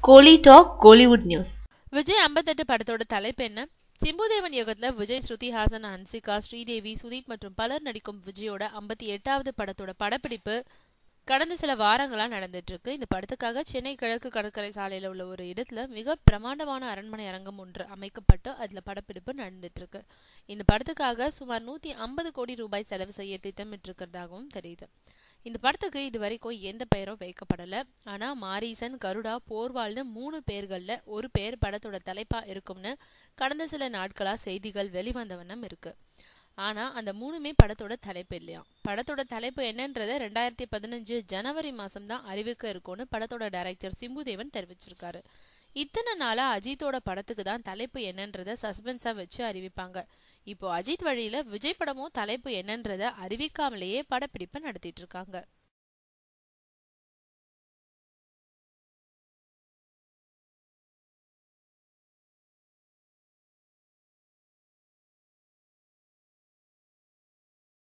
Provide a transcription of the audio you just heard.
கோலி talk Kollywood news Vijay ஐம்பத்தெட்டு படத்தோட தலைப்பு என்ன சிம்புதேவன் இயக்கத்துல விஜய் ஸ்ருதி ஹாசன் ஹன்சிகா ஸ்ரீதேவி சுதீப் மற்றும் பலர் நடிக்கும் விஜயோட ஐம்பத்தி எட்டாவது படத்தோட படப்பிடிப்பு கடந்த சில வாரங்களா நடந்துட்டு இருக்கு இந்த படத்துக்காக சென்னை கிழக்கு கடற்கரை சாலையில உள்ள ஒரு இடத்துல மிக பிரமாண்டமான அரண்மனை அரங்கம் ஒன்று அமைக்கப்பட்டு அதுல படப்பிடிப்பு நடந்துட்டு இருக்கு இந்த படத்துக்காக சுமார் நூத்தி ஐம்பது கோடி ரூபாய் செலவு செய்ய திட்டமிட்டிருக்கிறதாகவும் தெரியுது இந்த படத்துக்கு இது வரைக்கும் எந்த பெயரும் வைக்கப்படல ஆனா மாரீசன் கருடா போர்வாள்னு மூணு பேர்கள்ல ஒரு பேர் படத்தோட தலைப்பா இருக்கும்னு கடந்த சில நாட்களா செய்திகள் வெளிவந்த வண்ணம் இருக்கு ஆனா அந்த மூணுமே படத்தோட தலைப்பு இல்லையா படத்தோட தலைப்பு என்னன்றத ரெண்டாயிரத்தி பதினஞ்சு ஜனவரி மாசம் தான் அறிவிக்க இருக்கும்னு படத்தோட டைரக்டர் சிம்புதேவன் தெரிவிச்சிருக்காரு இத்தனை நாளா அஜித்தோட படத்துக்கு தான் தலைப்பு என்னன்றத சஸ்பென்ஸா வச்சு அறிவிப்பாங்க இப்போ அஜித் வழியில விஜய் படமும் தலைப்பு என்னன்றத அறிவிக்காமலேயே படப்பிடிப்பை நடத்திட்டு இருக்காங்க